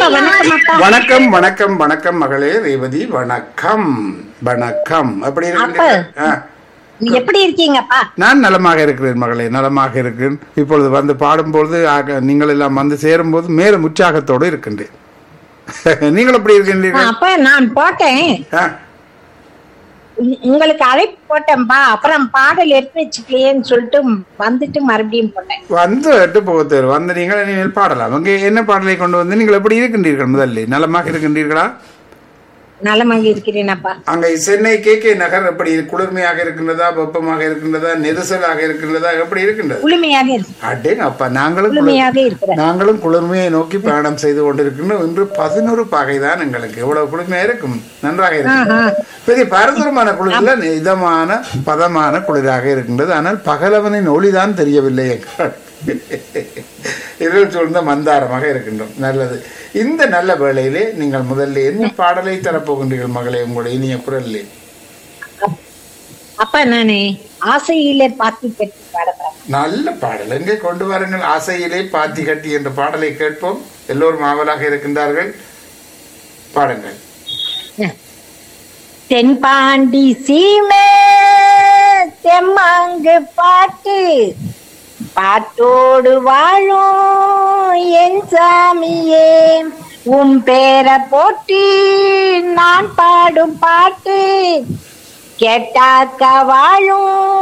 வணக்கம் அப்பா வணக்கம் வணக்கம் வணக்கம் மகளே ரேவதி வணக்கம் வணக்கம் எப்படி இருக்கீங்க ஆ, நீ எப்படி இருக்கீங்கப்பா நான் நலமாக இருக்கிறேன் மகளே நலமாக இருக்கிறேன் இப்பொழுது வந்து பாடும்பொழுது ஆக- நீங்கள் எல்லாம் வந்து சேரும்போது மேலும் உற்சாகத்தோடு இருக்கின்றேன் நீங்கள் எப்படி இருக்கின்றீர்கள் அப்ப நான் போட்டேன் ஆ, உ- உங்களுக்கு அழைப்பு போட்டேன்பா அப்புறம் பாடல் எடுத்து வச்சுக்கலையேன்னு சொல்லிட்டு வந்துட்டு மறுபடியும் போட்டேன் வந்து எட்டு போக வந்து நீங்கள் இனிமேல் பாடலாம் அங்கே என்ன பாடலை கொண்டு வந்து நீங்கள் எப்படி இருக்கின்றீர்கள் முதல்ல நலமாக இருக்கின்றீர்களா நலமாக இருக்கிறேனப்பா அங்கே சென்னை கே கே நகர் எப்படி குளிர்மையாக இருக்கின்றதா வெப்பமாக இருக்கின்றதா நெரிசலாக இருக்கின்றதா எப்படி இருக்கின்றது குளுமையாக இருக்கு அடேங்க அப்பா நாங்களும் குளிர்- குளுமையாக இருக்கிறேன் நாங்களும் குளிர்மையை நோக்கி பயணம் செய்து கொண்டிருக்கின்றோம் இன்று பதினோரு பகை தான் எங்களுக்கு எவ்வளவு குளிர்மையா இருக்கும் நன்றாக இருக்கும் ஆஹா. பெரிய பரதுரமான குளிர் இல்ல இதமான பதமான குளிராக இருக்கின்றது ஆனால் பகலவனின் ஒளிதான் தெரியவில்லை இருள் சூழ்ந்த மந்தாரமாக இருக்கின்றோம் நல்லது இந்த நல்ல வேளையிலே நீங்கள் முதல்ல என்ன பாடலை தரப்போகின்றீர்கள் மகளே உங்களுடைய இனிய குரலிலே அப்ப நானு ஆசையிலே பார்த்து பெற்று பாடப்படுறேன் நல்ல பாடல் எங்கே கொண்டு வாருங்கள் ஆசையிலே பாத்தி கட்டி என்ற பாடலை கேட்போம் எல்லோரும் ஆவலாக இருக்கின்றார்கள் பாடுங்கள் தென்பாண்டி சீமே தெம்மாங்கு பாட்டு பாட்டோடு வாழும் என் சாமியே உன் பேரை போட்டி நான் பாடும் பாட்டு கேட்டாக்க வாழும்